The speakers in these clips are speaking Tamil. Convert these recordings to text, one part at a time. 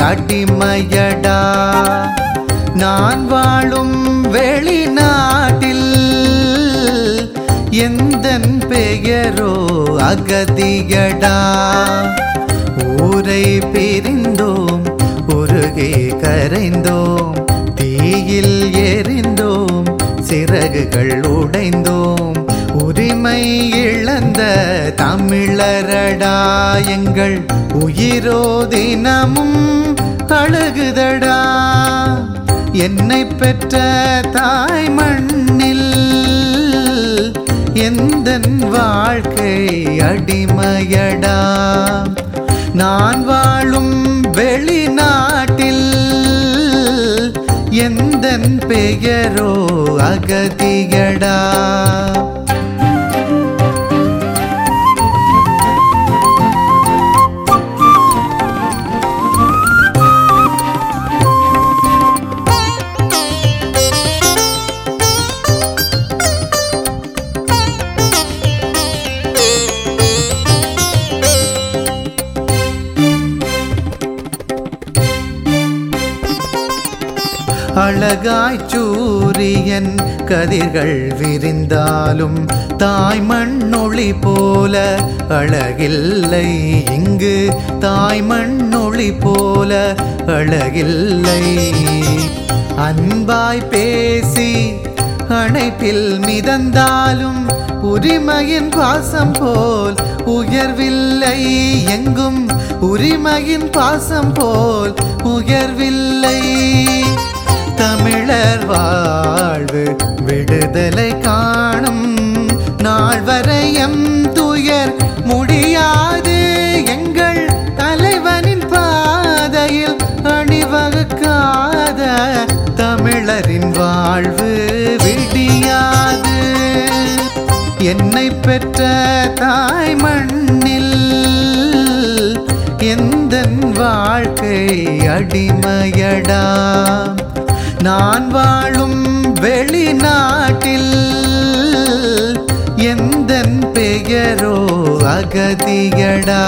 அடிமையடா நான் வாழும் வெளிநாட்டில் எந்தன் பெயரோ அகதியடா ஊரை பிரிந்தோம் உருகே கரைந்தோம் தீயில் எரிந்தோம் சிறகுகள் உடைந்தோம் உரிமை இழந்த தமிழரடா எங்கள் உயிரோ தினமும் அழுகுதடா என்னை பெற்ற தாய் மண்ணில் எந்தன் வாழ்க்கை அடிமையடா நான் வாழும் வெளிநாட்டில் எந்தன் பெயரோ அகதியடா அழகாய் சூரியன் கதிர்கள் விரிந்தாலும் தாய் மண்ணொளி போல அழகில்லை இங்கு தாய் மண்ணொளி போல அழகில்லை அன்பாய் பேசி அணைப்பில் மிதந்தாலும் உரிமையின் பாசம் போல் உயர்வில்லை எங்கும் உரிமையின் பாசம் போல் உயர்வில்லை தமிழர் வாழ்வு விடுதலை காணும் நாள் வரையம் துயர் முடியாது எங்கள் தலைவனின் பாதையில் அணிவகுக்காத தமிழரின் வாழ்வு விடியாது என்னை பெற்ற தாய் மண்ணில் எந்தன் வாழ்க்கை அடிமையடா நான் வாழும் வெளிநாட்டில் எந்தன் பெயரோ அகதியடா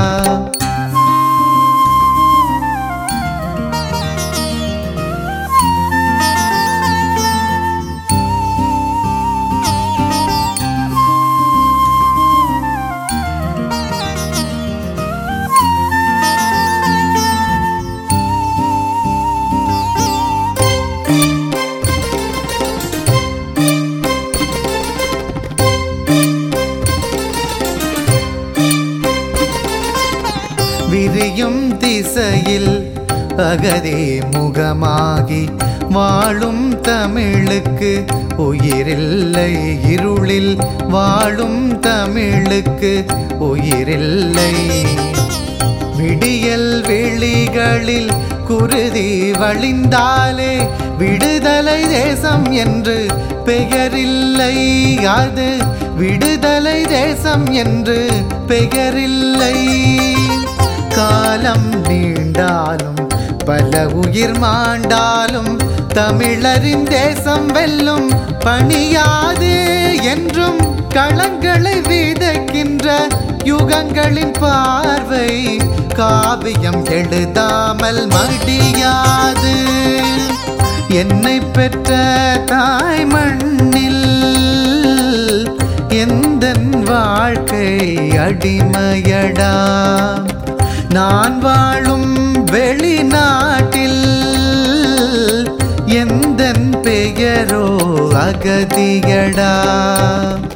விரியும் திசையில் அகதே முகமாகி வாழும் தமிழுக்கு உயிரில்லை இருளில் வாழும் தமிழுக்கு உயிரில்லை விடியல் வெளிகளில் குருதி வழிந்தாலே விடுதலை தேசம் என்று பெயரில்லை அது விடுதலை தேசம் என்று பெயரில்லை காலம் நீண்டாலும் பல உயிர் மாண்டாலும் தமிழரின் தேசம் வெல்லும் பணியாது என்றும் களங்களை விதைக்கின்ற யுகங்களின் பார்வை காவியம் எழுதாமல் மடியாது என்னை பெற்ற தாய் மண்ணில் எந்தன் வாழ்க்கை அடிமையடா நான் வாழும் வெளிநாட்டில் எந்தன் பெயரோ அகதியடா